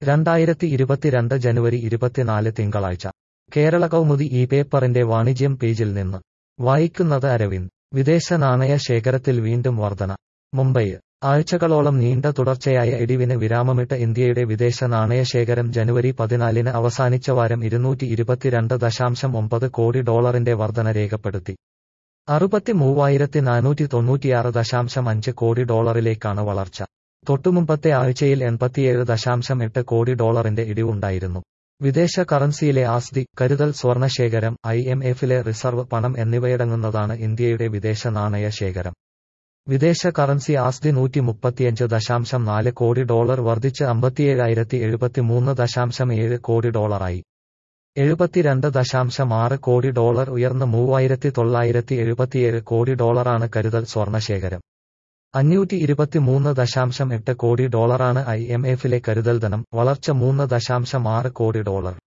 രണ്ടായിരത്തി ഇരുപത്തിരണ്ട് ജനുവരി ഇരുപത്തിനാല് തിങ്കളാഴ്ച കേരള കൗമുദി ഈ പേപ്പറിന്റെ വാണിജ്യം പേജിൽ നിന്ന് വായിക്കുന്നത് അരവിന്ദ് വിദേശ നാണയ ശേഖരത്തിൽ വീണ്ടും വർധന മുംബൈ ആഴ്ചകളോളം നീണ്ട തുടർച്ചയായ ഇടിവിന് വിരാമമിട്ട് ഇന്ത്യയുടെ വിദേശ നാണയ ശേഖരം ജനുവരി പതിനാലിന് അവസാനിച്ച വാരം ഇരുന്നൂറ്റി ഇരുപത്തിരണ്ട് ദശാംശം ഒമ്പത് കോടി ഡോളറിന്റെ വർധന രേഖപ്പെടുത്തി അറുപത്തി മൂവായിരത്തി നാനൂറ്റി തൊണ്ണൂറ്റിയാറ് ദശാംശം അഞ്ച് കോടി ഡോളറിലേക്കാണ് വളർച്ച തൊട്ടുമുമ്പത്തെ ആഴ്ചയിൽ എൺപത്തിയേഴ് ദശാംശം എട്ട് കോടി ഡോളറിന്റെ ഇടിവുണ്ടായിരുന്നു വിദേശ കറൻസിയിലെ ആസ്തി കരുതൽ സ്വർണശേഖരം ഐ എം എഫിലെ റിസർവ് പണം എന്നിവയടങ്ങുന്നതാണ് ഇന്ത്യയുടെ വിദേശ നാണയ ശേഖരം വിദേശ കറൻസി ആസ്തി നൂറ്റി മുപ്പത്തിയഞ്ച് ദശാംശം നാല് കോടി ഡോളർ വർദ്ധിച്ച് അമ്പത്തിയേഴായിരത്തി എഴുപത്തിമൂന്ന് ദശാംശം ഏഴ് കോടി ഡോളറായി എഴുപത്തിരണ്ട് ദശാംശം ആറ് കോടി ഡോളർ ഉയർന്ന് മൂവായിരത്തി തൊള്ളായിരത്തി എഴുപത്തിയേഴ് കോടി ഡോളറാണ് കരുതൽ സ്വർണശേഖരം അഞ്ഞൂറ്റി ഇരുപത്തിമൂന്ന് ദശാംശം എട്ട് കോടി ഡോളറാണ് ഐ എം എഫിലെ കരുതൽ ധനം വളർച്ച മൂന്ന് ദശാംശം ആറ് കോടി ഡോളർ